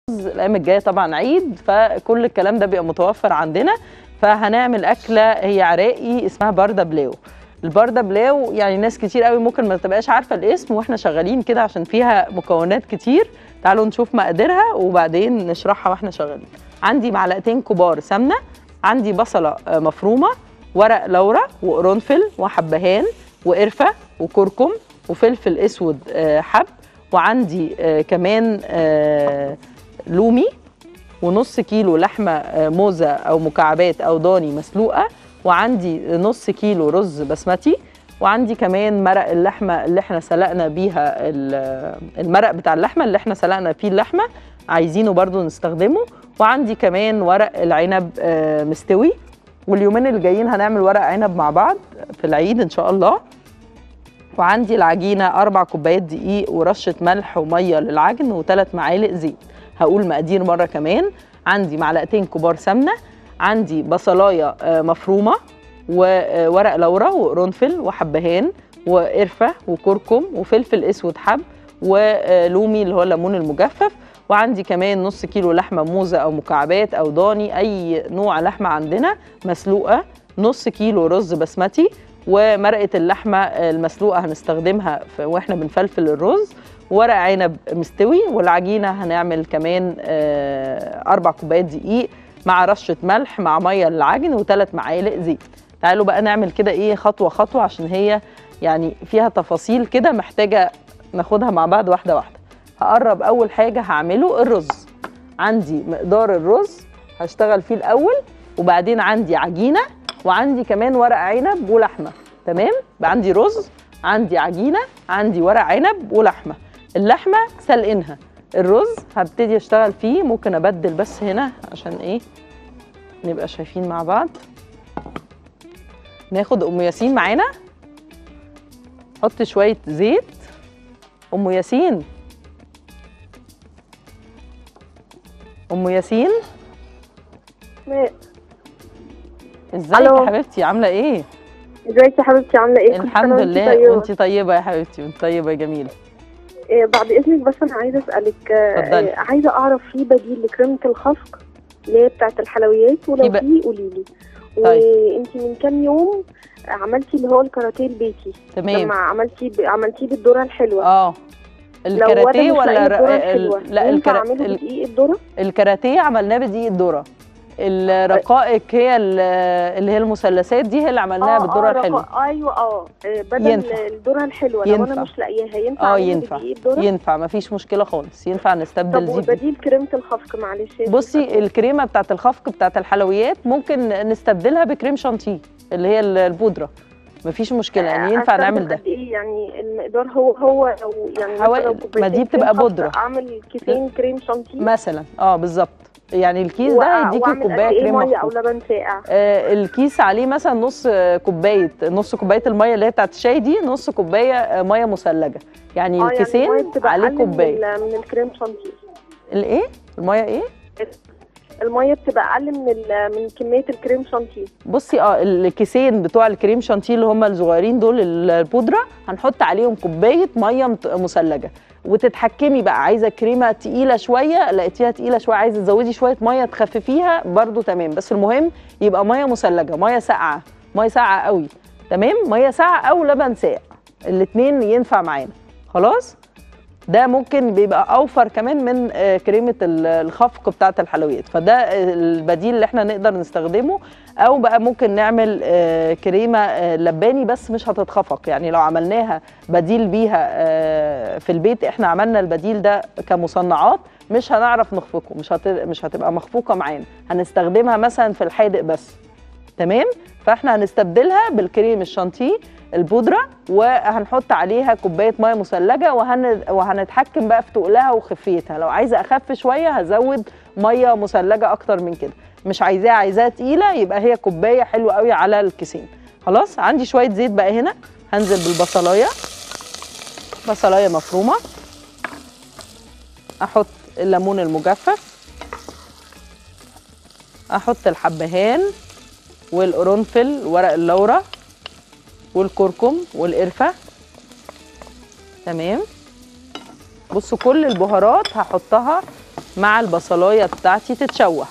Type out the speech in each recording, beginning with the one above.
الايام الجايه طبعا عيد فكل الكلام ده بيبقى متوفر عندنا فهنعمل اكله هي عراقي اسمها برده بلاو البرده بلاو يعني ناس كتير قوي ممكن ما تبقاش عارفه الاسم واحنا شغالين كده عشان فيها مكونات كتير تعالوا نشوف مقاديرها وبعدين نشرحها واحنا شغالين عندي معلقتين كبار سمنه عندي بصله آه، مفرومه ورق لورا وقرنفل وحبهان وقرفه وكركم وفلفل اسود آه، حب وعندي آه، كمان آه، لومي ونص كيلو لحمه آه، موزه او مكعبات او ضاني مسلوقه وعندي نص كيلو رز بسمتي وعندي كمان مرق اللحمه اللي احنا سلقنا بيها ال- المرق بتاع اللحمه اللي احنا سلقنا فيه اللحمه عايزينه برضو نستخدمه وعندي كمان ورق العنب آه، مستوي واليومين اللي جايين هنعمل ورق عنب مع بعض في العيد ان شاء الله وعندي العجينه اربع كوبايات دقيق ورشه ملح وميه للعجن وثلاث معالق زيت هقول مقادير مره كمان عندي معلقتين كبار سمنه عندي بصلايه آه، مفرومه وورق لورا وقرنفل وحبهان وقرفه وكركم وفلفل اسود حب ولومي اللي هو الليمون المجفف وعندي كمان نص كيلو لحمه موزه او مكعبات او ضاني اي نوع لحمه عندنا مسلوقه نص كيلو رز بسمتي ومرقه اللحمه المسلوقه هنستخدمها في واحنا بنفلفل الرز ورق عنب مستوي والعجينه هنعمل كمان آه، اربع كوبايات دقيق مع رشه ملح مع ميه للعجن وثلاث معالق زيت تعالوا بقى نعمل كده ايه خطوه خطوه عشان هي يعني فيها تفاصيل كده محتاجه ناخدها مع بعض واحده واحده هقرب اول حاجه هعمله الرز عندي مقدار الرز هشتغل فيه الاول وبعدين عندي عجينه وعندي كمان ورق عنب ولحمه تمام بقى عندي رز عندي عجينه عندي ورق عنب ولحمه اللحمه سلقينها الرز هبتدي اشتغل فيه ممكن ابدل بس هنا عشان ايه نبقى شايفين مع بعض ناخد ام ياسين معانا حط شويه زيت ام ياسين ام ياسين ازيك ألو. يا حبيبتي عامله ايه ازيك يا حبيبتي عامله ايه؟ كل الحمد سنة وانتي لله طيبة. وانت طيبه يا حبيبتي وانت طيبه يا جميله إيه بعد اذنك بس انا عايزه اسالك آه، اتفضلي. آه، عايزه اعرف في بديل لكريمه الخفق اللي هي بتاعه الحلويات في ولو ب- في قولي لي طيب. وانت من كام يوم عملتي اللي هو الكاراتيه البيتي تمام لما عملتي ب... عملتيه بالذره الحلوه اه لو انا الكاراتيه مش ولا لاقيه ر- الذره ال- الحلوه لا ينفع الكرا... اعمله ال- بدقيق الذره الكاراتيه عملناه بدقيق الذره الرقائق هي ال- اللي هي المثلثات دي هي اللي عملناها بالذره رقا- الحلوه ايوه اه آه، بدل ينفع. الذره الحلوه لو ينفع. انا مش لاقياها ينفع اه اعمله ينفع بدقيق الذره ينفع مفيش مشكله خالص ينفع نستبدل طب دي ب- وبديل كريمه الخفق معلش يا بصي ستي. الكريمه بتاعت الخفق بتاعت الحلويات ممكن نستبدلها بكريم شانتيه اللي هي ال- البودره مفيش مشكله يعني ينفع أستخدم نعمل ده قد ايه يعني المقدار هو هو لو يعني مثلا حوالي- لو ما كوبايتين دي بتبقى كريم خفق بودرة. اعمل كيسين كريم شانتيه مثلا اه بالظبط يعني الكيس ده وأ- يديكي واعمل قد كوبايه ايه كريم ميه او مخفوق لبن ساقع آه الكيس عليه مثلا نص آه، كوبايه نص كوبايه الميه اللي هي بتاعت الشاي دي نص كوبايه آه، ميه مثلجه يعني اه الكيسين يعني الميه بتبقى عليه اقل من, كوبايه ال- من الكريم شانتيه الايه الميه ايه الميه بتبقى اقل من ال- من كميه الكريم شانتيه بصي اه الكيسين بتوع الكريم شانتيه اللي هم الصغيرين دول ال- البودره هنحط عليهم كوبايه ميه مت- مثلجه وتتحكمي بقى عايزه كريمه تقيله شويه لقيتيها تقيله شويه عايزه تزودي شويه ميه تخففيها برضو تمام بس المهم يبقى ميه مثلجه ميه ساقعه ميه ساقعه قوي تمام ميه ساقعه او لبن ساقع الاثنين ينفع معانا خلاص ده ممكن بيبقى اوفر كمان من آه، كريمه ال- الخفق بتاعه الحلويات فده البديل اللي احنا نقدر نستخدمه او بقى ممكن نعمل آه، كريمه آه، لباني بس مش هتتخفق يعني لو عملناها بديل بيها آه، في البيت احنا عملنا البديل ده كمصنعات مش هنعرف نخفقه مش هت... مش هتبقى مخفوقه معانا هنستخدمها مثلا في الحادق بس تمام فاحنا هنستبدلها بالكريم الشانتيه البودره وهنحط عليها كوبايه ميه مثلجه وهن... وهنتحكم بقى في تقلها وخفيتها لو عايزه اخف شويه هزود ميه مثلجه اكتر من كده مش عايزاها عايزاها تقيله يبقى هي كوبايه حلوه قوي على الكيسين خلاص عندي شويه زيت بقى هنا هنزل بالبصلايه بصلايه مفرومه احط الليمون المجفف احط الحبهان والقرنفل ورق اللورا والكركم والقرفه تمام بصوا كل البهارات هحطها مع البصلايه بتاعتي تتشوح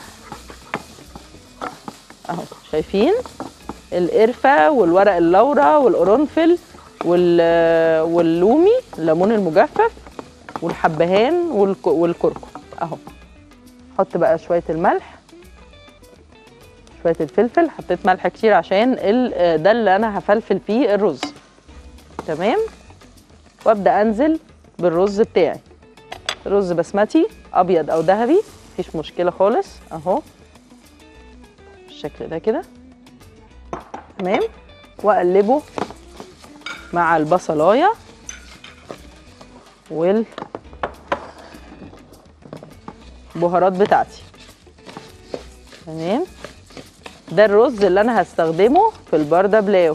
اهو شايفين القرفه والورق اللورا والقرنفل وال- واللومي الليمون المجفف والحبهان والك- والكركم اهو حط بقى شويه الملح شويه الفلفل حطيت ملح كتير عشان ال- ده اللي انا هفلفل فيه الرز تمام وابدا انزل بالرز بتاعي رز بسمتي ابيض او ذهبي مفيش مشكله خالص اهو بالشكل ده كده تمام واقلبه مع البصلايه والبهارات بتاعتي تمام ده الرز اللي انا هستخدمه في البارده بلاو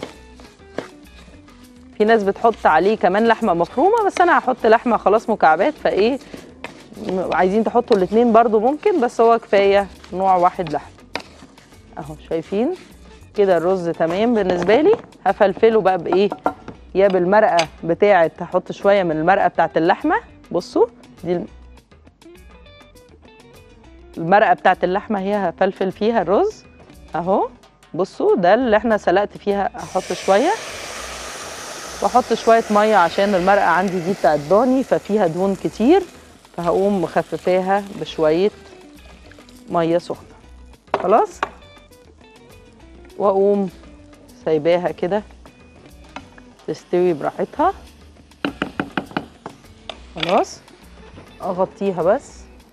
في ناس بتحط عليه كمان لحمه مفرومه بس انا هحط لحمه خلاص مكعبات فايه م- عايزين تحطوا الاتنين برضو ممكن بس هو كفايه نوع واحد لحم اهو شايفين كده الرز تمام بالنسبه لي هفلفله بقى بايه يا بالمرقه بتاعه هحط شويه من المرقه بتاعه اللحمه بصوا دي الم- المرقه بتاعه اللحمه هي هفلفل فيها الرز اهو بصوا ده اللي احنا سلقت فيها احط شويه واحط شويه ميه عشان المرقه عندي دي بتاعت ضاني ففيها دهون كتير فهقوم مخففاها بشويه ميه سخنه خلاص واقوم سايباها كده تستوي براحتها خلاص اغطيها بس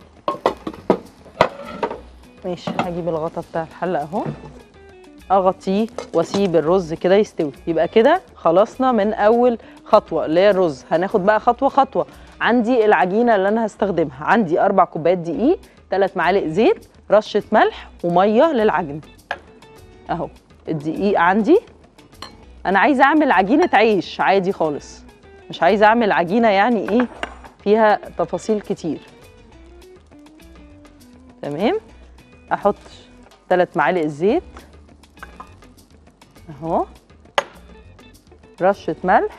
ماشي هجيب الغطا بتاع الحله اهو اغطيه واسيب الرز كده يستوي يبقى كده خلصنا من اول خطوه اللي هي الرز هناخد بقى خطوه خطوه عندي العجينه اللي انا هستخدمها عندي اربع كوبايات دقيق ثلاث معالق زيت رشه ملح وميه للعجن اهو الدقيق عندي انا عايزه اعمل عجينه عيش عادي خالص مش عايزه اعمل عجينه يعني ايه فيها تفاصيل كتير تمام احط ثلاث معالق زيت اهو رشه ملح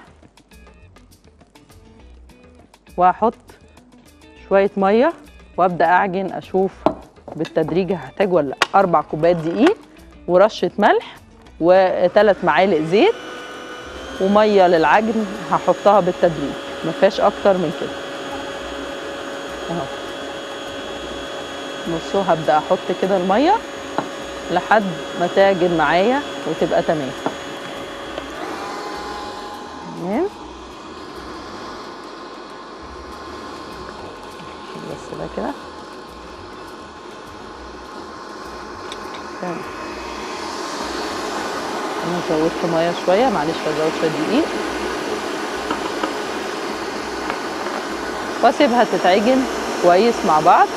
واحط شويه ميه وابدا اعجن اشوف بالتدريج هحتاج ولا لا اربع كوبايات دقيق ورشه ملح وثلاث معالق زيت وميه للعجن هحطها بالتدريج ما فيهاش اكتر من كده اهو بصوا هبدا احط كده الميه لحد ما تعجن معايا وتبقى تمام تمام بس ده كده تمام انا زودت ميه شويه معلش هزود شويه دقيق واسيبها تتعجن كويس مع بعض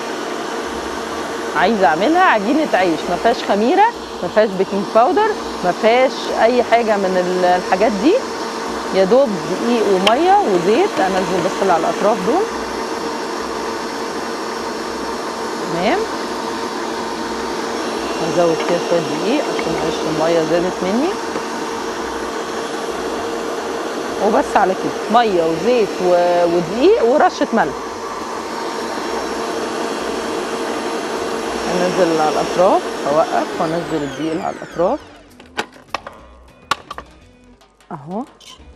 عايزه اعملها عجينه عيش ما فيهاش خميره ما فيهاش بيكنج باودر ما فيهاش اي حاجه من ال- الحاجات دي يا دوب دقيق وميه وزيت انزل بس اللي على الاطراف دول تمام هزود كده شويه دقيق عشان معلش الميه زادت مني وبس على كده ميه وزيت و- ودقيق ورشه ملح انزل اللي على الاطراف اوقف وانزل الدقيق اللي على الاطراف اهو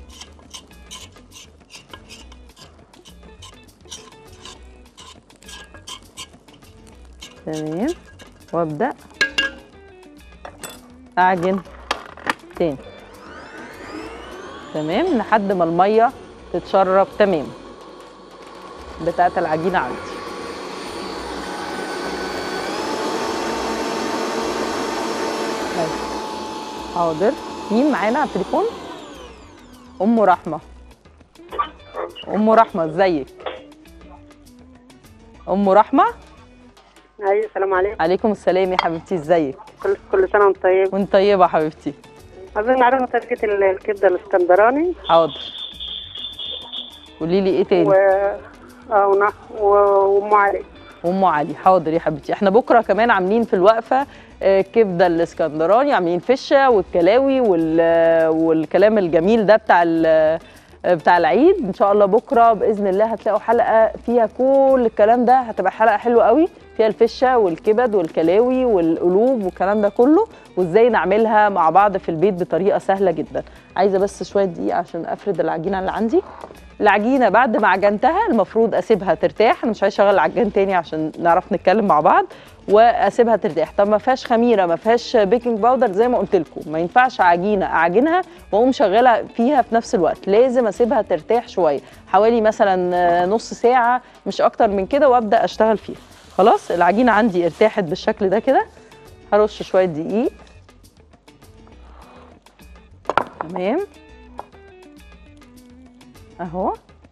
تمام وابدا اعجن تاني تمام لحد ما الميه تتشرب تمام بتاعت العجينه عندي طيب. حاضر مين معانا على التليفون ام رحمه ام رحمه ازيك ام رحمه ايوه السلام عليكم عليكم السلام يا حبيبتي ازيك كل كل سنه وانت طيب وانت طيبه يا حبيبتي عايزين نعرف طريقه ال- الكبده الاسكندراني حاضر قولي لي ايه تاني و اه ونع- و- وام علي ام علي حاضر يا حبيبتي احنا بكره كمان عاملين في الوقفه آه، كبده الاسكندراني عاملين فشه والكلاوي وال... والكلام الجميل ده بتاع ال... بتاع العيد ان شاء الله بكره باذن الله هتلاقوا حلقه فيها كل الكلام ده هتبقى حلقه حلوه قوي فيها الفشه والكبد والكلاوي والقلوب والكلام ده كله وازاي نعملها مع بعض في البيت بطريقه سهله جدا عايزه بس شويه دقيق عشان افرد العجينه اللي عندي العجينه بعد ما عجنتها المفروض اسيبها ترتاح انا مش عايزه اشغل العجان تاني عشان نعرف نتكلم مع بعض واسيبها ترتاح طب ما فيهاش خميره ما فيهاش بيكنج باودر زي ما قلت لكم ما ينفعش عجينه اعجنها واقوم شغاله فيها في نفس الوقت لازم اسيبها ترتاح شويه حوالي مثلا نص ساعه مش اكتر من كده وابدا اشتغل فيها خلاص العجينه عندي ارتاحت بالشكل ده كده هرش شويه دقيق تمام اهو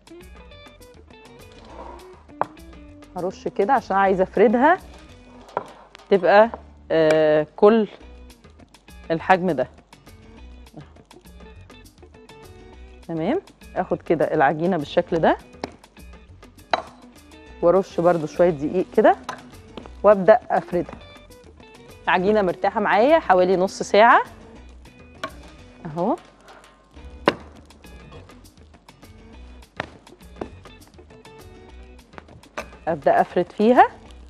هرش كده عشان عايزه افردها تبقى آه كل الحجم ده تمام اخد كده العجينه بالشكل ده وارش برده شويه دقيق كده وابدا افردها العجينه مرتاحه معايا حوالي نص ساعه اهو ابدا افرد فيها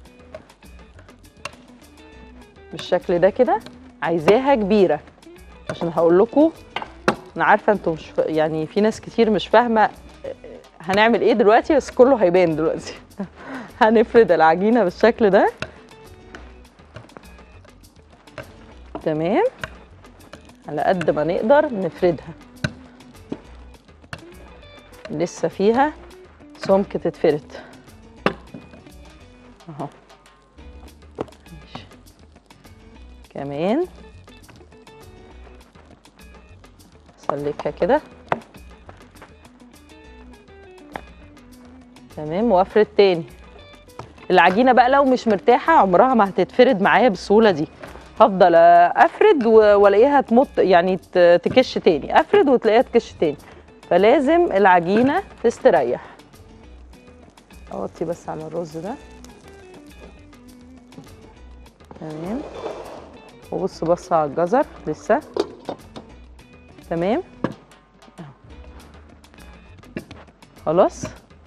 بالشكل ده كده عايزاها كبيره عشان هقول لكم انا عارفه انتوا مش ف... يعني في ناس كتير مش فاهمه هنعمل ايه دلوقتي بس كله هيبان دلوقتي هنفرد العجينه بالشكل ده تمام على قد ما نقدر نفردها لسه فيها سمك تتفرد اهو ماشي. كمان سلكها كده تمام وافرد تاني العجينه بقى لو مش مرتاحه عمرها ما هتتفرد معايا بالسهوله دي هفضل افرد والاقيها تمط يعني تكش تاني افرد وتلاقيها تكش تاني فلازم العجينه تستريح اوطي بس على الرز ده تمام وبص بص على الجزر لسه تمام خلاص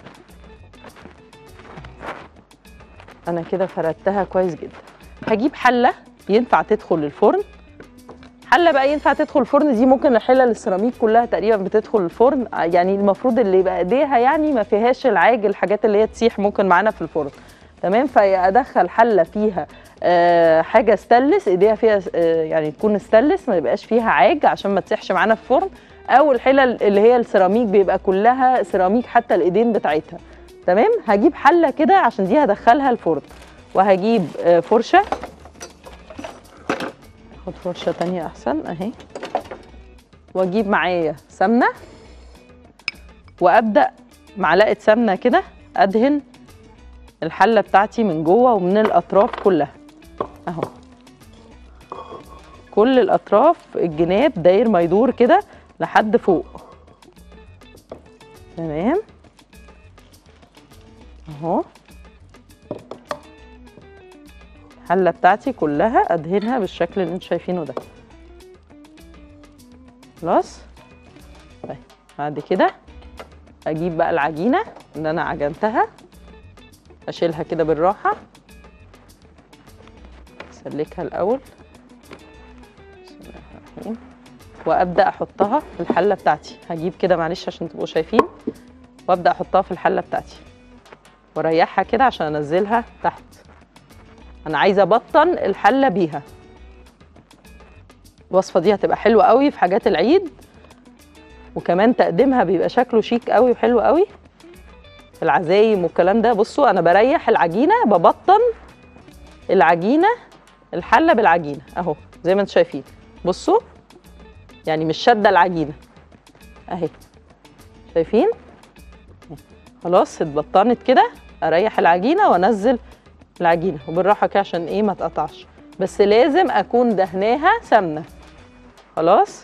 انا كده فردتها كويس جدا هجيب حله ينفع تدخل الفرن حله بقى ينفع تدخل الفرن دي ممكن الحله السيراميك كلها تقريبا بتدخل الفرن يعني المفروض اللي يبقى ايديها يعني ما فيهاش العاج الحاجات اللي هي تسيح ممكن معانا في الفرن تمام فادخل حله فيها آه حاجه ستانلس ايديها فيها آه يعني تكون ستانلس ما يبقاش فيها عاج عشان ما تسيحش معانا في الفرن او الحله اللي هي السيراميك بيبقى كلها سيراميك حتى الايدين بتاعتها تمام هجيب حله كده عشان دي هدخلها الفرن وهجيب آه فرشه اخد فرشه تانية احسن اهي واجيب معايا سمنه وابدا معلقه سمنه كده ادهن الحله بتاعتي من جوه ومن الاطراف كلها اهو كل الاطراف الجناب داير ما يدور كده لحد فوق تمام اهو الحله بتاعتي كلها ادهنها بالشكل اللي انتوا شايفينه ده خلاص طيب بعد كده اجيب بقى العجينه اللي انا عجنتها اشيلها كده بالراحه اسلكها الاول بسم الله الرحمن الرحيم وابدا احطها في الحله بتاعتي هجيب كده معلش عشان تبقوا شايفين وابدا احطها في الحله بتاعتي واريحها كده عشان انزلها تحت انا عايزه ابطن الحله بيها الوصفه دي هتبقى حلوه قوي في حاجات العيد وكمان تقديمها بيبقى شكله شيك قوي وحلو قوي في العزايم والكلام ده بصوا انا بريح العجينه ببطن العجينه الحله بالعجينه اهو زي ما انتم شايفين بصوا يعني مش شاده العجينه اهي شايفين خلاص اتبطنت كده اريح العجينه وانزل العجينه وبالراحه كده عشان ايه ما تقطعش بس لازم اكون دهناها سمنه خلاص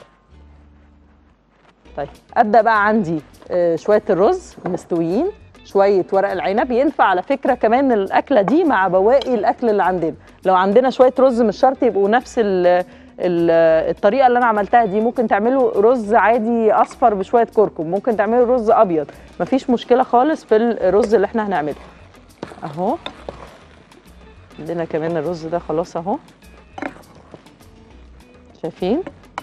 طيب ابدا بقى عندي آه، شويه الرز مستويين شويه ورق العنب ينفع على فكره كمان الاكله دي مع بواقي الاكل اللي عندنا لو عندنا شويه رز مش شرط يبقوا نفس ال- ال- الطريقه اللي انا عملتها دي ممكن تعملوا رز عادي اصفر بشويه كركم ممكن تعملوا رز ابيض مفيش مشكله خالص في الرز اللي احنا هنعمله اهو عندنا كمان الرز ده خلاص اهو شايفين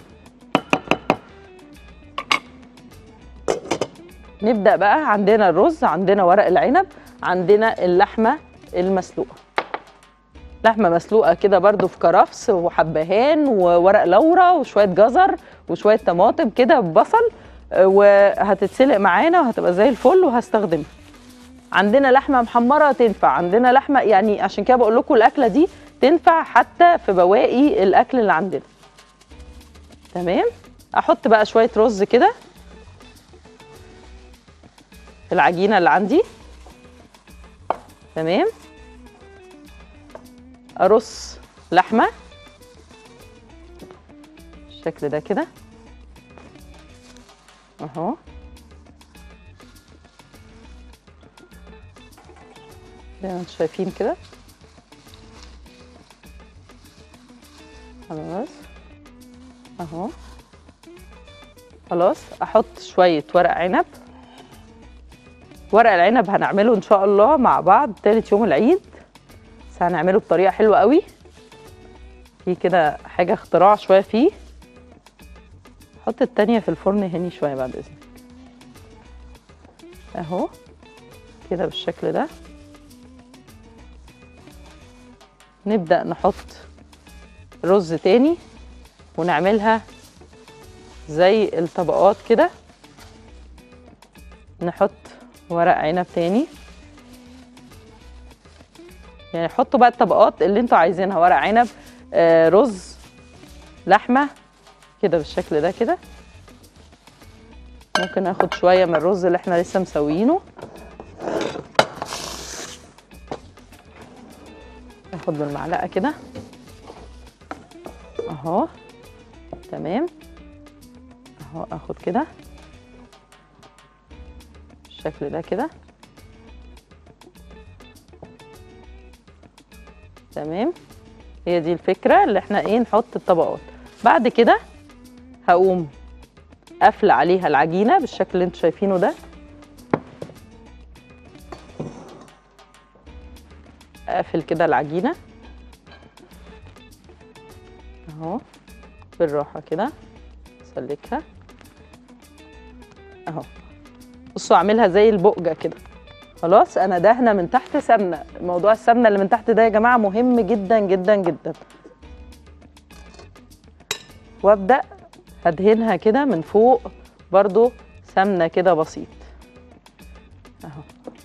نبدا بقى عندنا الرز عندنا ورق العنب عندنا اللحمه المسلوقه لحمه مسلوقه كده برده في كرفس وحبهان وورق لورا وشويه جزر وشويه طماطم كده ببصل آه، وهتتسلق معانا وهتبقى زي الفل وهستخدمها عندنا لحمه محمره تنفع عندنا لحمه يعني عشان كده بقول لكم الاكله دي تنفع حتى في بواقي الاكل اللي عندنا تمام احط بقى شويه رز كده في العجينه اللي عندي تمام ارص لحمه بالشكل ده كده اهو زي ما انتم شايفين كده خلاص اهو خلاص احط شويه ورق عنب ورق العنب هنعمله ان شاء الله مع بعض تالت يوم العيد بس هنعمله بطريقه حلوه قوي في كده حاجه اختراع شويه فيه حط التانية في الفرن هني شويه بعد اذنك اهو كده بالشكل ده نبدأ نحط رز تاني ونعملها زي الطبقات كده نحط ورق عنب تاني يعني حطوا بقى الطبقات اللي انتوا عايزينها ورق عنب آه رز لحمه كده بالشكل ده كده ممكن اخد شويه من الرز اللي احنا لسه مسويينه اخد بالمعلقه كده اهو تمام اهو اخد كده بالشكل ده كده تمام هي دي الفكره اللي احنا ايه نحط الطبقات بعد كده هقوم قافله عليها العجينه بالشكل اللي انتوا شايفينه ده اقفل كده العجينه اهو بالراحه كده سلكها اهو بصوا اعملها زي البقجه كده خلاص انا دهنه من تحت سمنه موضوع السمنه اللي من تحت ده يا جماعه مهم جدا جدا جدا وابدا هدهنها كده من فوق برضو سمنه كده بسيط اهو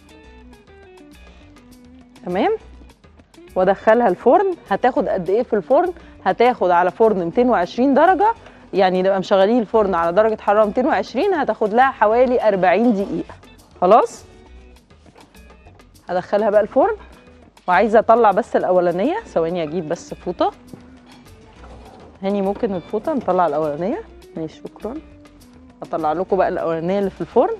تمام وادخلها الفرن هتاخد قد ايه في الفرن هتاخد على فرن 220 درجه يعني نبقى مشغلين الفرن على درجه حراره 220 هتاخد لها حوالي 40 دقيقه خلاص هدخلها بقى الفرن وعايزه اطلع بس الاولانيه ثواني اجيب بس فوطه هاني ممكن الفوطه نطلع الاولانيه ماشي شكرا هطلع لكم بقى الاولانيه اللي في الفرن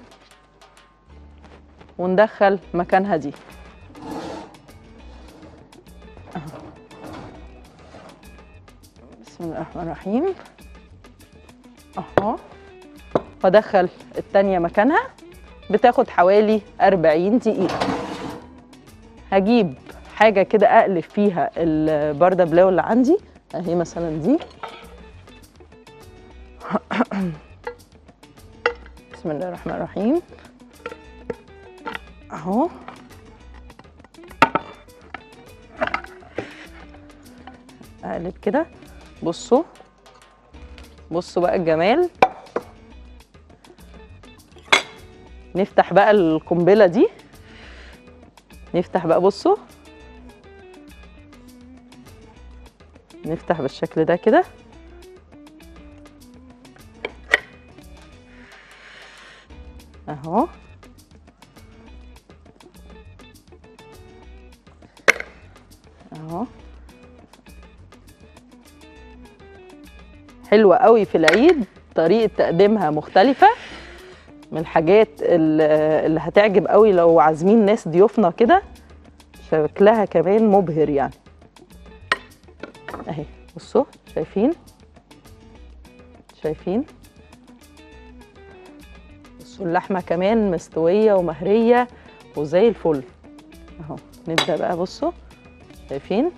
وندخل مكانها دي أهو. بسم الله الرحمن الرحيم اهو وادخل التانية مكانها بتاخد حوالي 40 دقيقة هجيب حاجة كده اقلب فيها البردة بلاو اللي عندي اهي مثلا دي بسم الله الرحمن الرحيم اهو اقلب كده بصوا بصوا بقى الجمال نفتح بقى القنبله دي نفتح بقى بصوا نفتح بالشكل ده كده اهو اهو حلوة قوي في العيد طريقة تقديمها مختلفة من الحاجات ال- اللي هتعجب قوي لو عازمين ناس ضيوفنا كده شكلها كمان مبهر يعني اهي بصوا شايفين شايفين بصوا اللحمه كمان مستويه ومهريه وزي الفل اهو نبدا بقى بصوا شايفين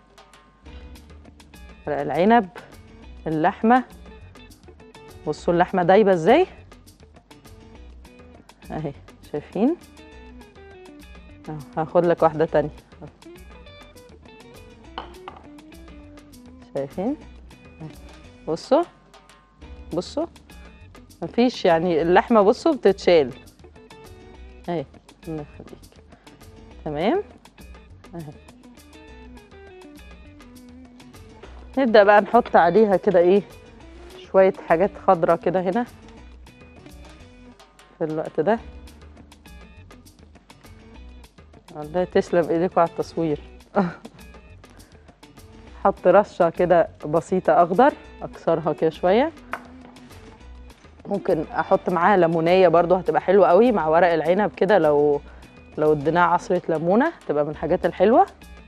ورق العنب اللحمه بصوا اللحمه دايبه ازاي اهي شايفين اهو هاخد لك واحده تانية شايفين بصوا بصوا مفيش يعني اللحمه بصوا بتتشال اهي الله يخليك تمام اهي نبدا بقى نحط عليها كده ايه شويه حاجات خضرة كده هنا في الوقت ده والله تسلم ايديكوا على التصوير حط رشه كده بسيطه اخضر اكسرها كده شويه ممكن احط معاها ليمونيه برضو هتبقى حلوه قوي مع ورق العنب كده لو لو اديناها عصره ليمونه تبقى من الحاجات الحلوه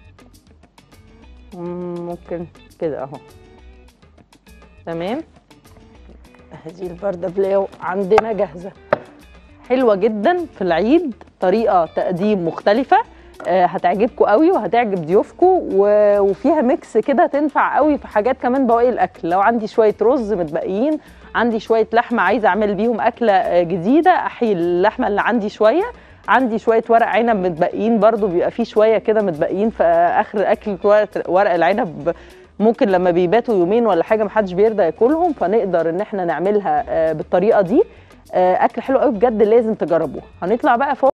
مم، ممكن كده اهو تمام هذه البردة بلاو عندنا جاهزة حلوة جدا في العيد طريقة تقديم مختلفة آه، هتعجبكم قوي وهتعجب ضيوفكم و- وفيها ميكس كده تنفع قوي في حاجات كمان بواقي الاكل لو عندي شويه رز متبقيين عندي شويه لحمه عايزه اعمل بيهم اكله آه، جديده احيي اللحمه اللي عندي شويه عندي شويه ورق عنب متبقيين برضو بيبقى فيه شويه كده متبقيين في اخر اكل ورق ورق العنب ممكن لما بيباتوا يومين ولا حاجه محدش بيرضى ياكلهم فنقدر ان احنا نعملها آه، بالطريقه دي آه، اكل حلو قوي بجد لازم تجربوه هنطلع بقى فوق